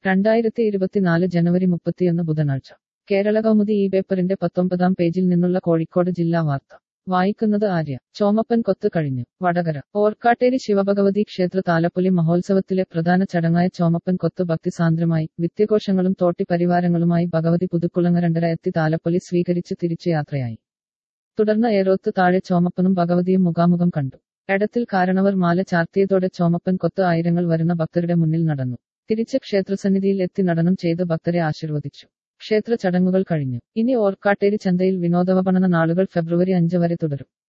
രണ്ടായിരത്തി ഇരുപത്തിനാല് ജനുവരി മുപ്പത്തിയൊന്ന് ബുധനാഴ്ച കേരള കൗമുദി ഈ പേപ്പറിന്റെ പത്തൊമ്പതാം പേജിൽ നിന്നുള്ള കോഴിക്കോട് ജില്ലാ വാർത്ത വായിക്കുന്നത് ആര്യ ചോമപ്പൻ കൊത്ത് കഴിഞ്ഞു വടകര ഓർക്കാട്ടേരി ശിവഭഗവതി ക്ഷേത്ര താലപ്പൊലി മഹോത്സവത്തിലെ പ്രധാന ചടങ്ങായ ചോമപ്പൻ കൊത്ത് ഭക്തിസാന്ദ്രമായി വിദ്യഘോഷങ്ങളും തോട്ടി പരിവാരങ്ങളുമായി ഭഗവതി പുതുക്കുളങ്ങരണ്ടര എത്തി താലപ്പൊലി സ്വീകരിച്ച് തിരിച്ചു യാത്രയായി തുടർന്ന് ഏറോത്ത് താഴെ ചോമപ്പനും ഭഗവതിയും മുഖാമുഖം കണ്ടു എടത്തിൽ കാരണവർ മാല ചാർത്തിയതോടെ ചോമപ്പൻ കൊത്ത് ആയിരങ്ങൾ വരുന്ന ഭക്തരുടെ മുന്നിൽ നടന്നു തിരിച്ച് ക്ഷേത്രസന്നിധിയിൽ എത്തി നടനം ചെയ്ത് ഭക്തരെ ആശീർവദിച്ചു ക്ഷേത്ര ചടങ്ങുകൾ കഴിഞ്ഞു ഇനി ഓർക്കാട്ടേരി ചന്തയിൽ വിനോദവപണന നാളുകൾ ഫെബ്രുവരി അഞ്ച് വരെ തുടരും